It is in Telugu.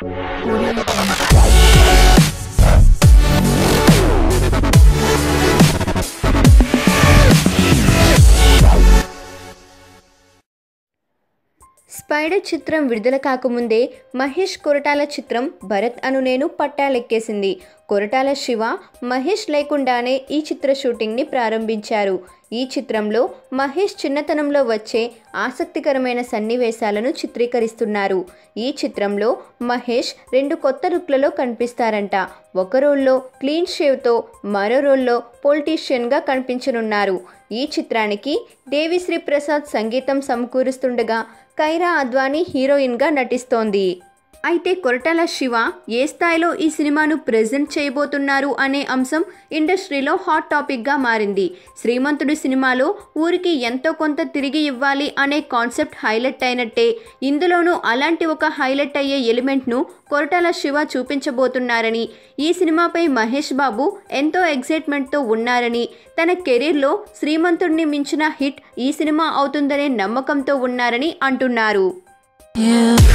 స్పైడర్ చిత్రం విడుదల కాకముందే మహేష్ కొరటాల చిత్రం భరత్ అను నేను పట్టాలెక్కేసింది కొరటాల శివ మహేష్ లేకుండానే ఈ చిత్ర షూటింగ్ని ప్రారంభించారు ఈ చిత్రంలో మహేష్ చిన్నతనంలో వచ్చే ఆసక్తికరమైన సన్నివేశాలను చిత్రీకరిస్తున్నారు ఈ చిత్రంలో మహేష్ రెండు కొత్త లుక్లలో కనిపిస్తారంట ఒక రోల్లో క్లీన్ షేవ్తో మరో రోల్లో పొలిటీషియన్గా కనిపించనున్నారు ఈ చిత్రానికి దేవిశ్రీ ప్రసాద్ సంగీతం సమకూరుస్తుండగా కైరా అద్వానీ హీరోయిన్గా నటిస్తోంది అయితే కొరటాల శివ ఏ స్థాయిలో ఈ సినిమాను ప్రెజెంట్ చేయబోతున్నారు అనే అంశం ఇండస్ట్రీలో హాట్ టాపిక్గా మారింది శ్రీమంతుడు సినిమాలో ఊరికి ఎంతో కొంత తిరిగి ఇవ్వాలి అనే కాన్సెప్ట్ హైలైట్ అయినట్టే ఇందులోనూ అలాంటి ఒక హైలైట్ అయ్యే ఎలిమెంట్ను కొరటాల శివ చూపించబోతున్నారని ఈ సినిమాపై మహేష్ బాబు ఎంతో ఎగ్జైట్మెంట్తో ఉన్నారని తన కెరీర్లో శ్రీమంతుడిని మించిన హిట్ ఈ సినిమా అవుతుందనే నమ్మకంతో ఉన్నారని అంటున్నారు You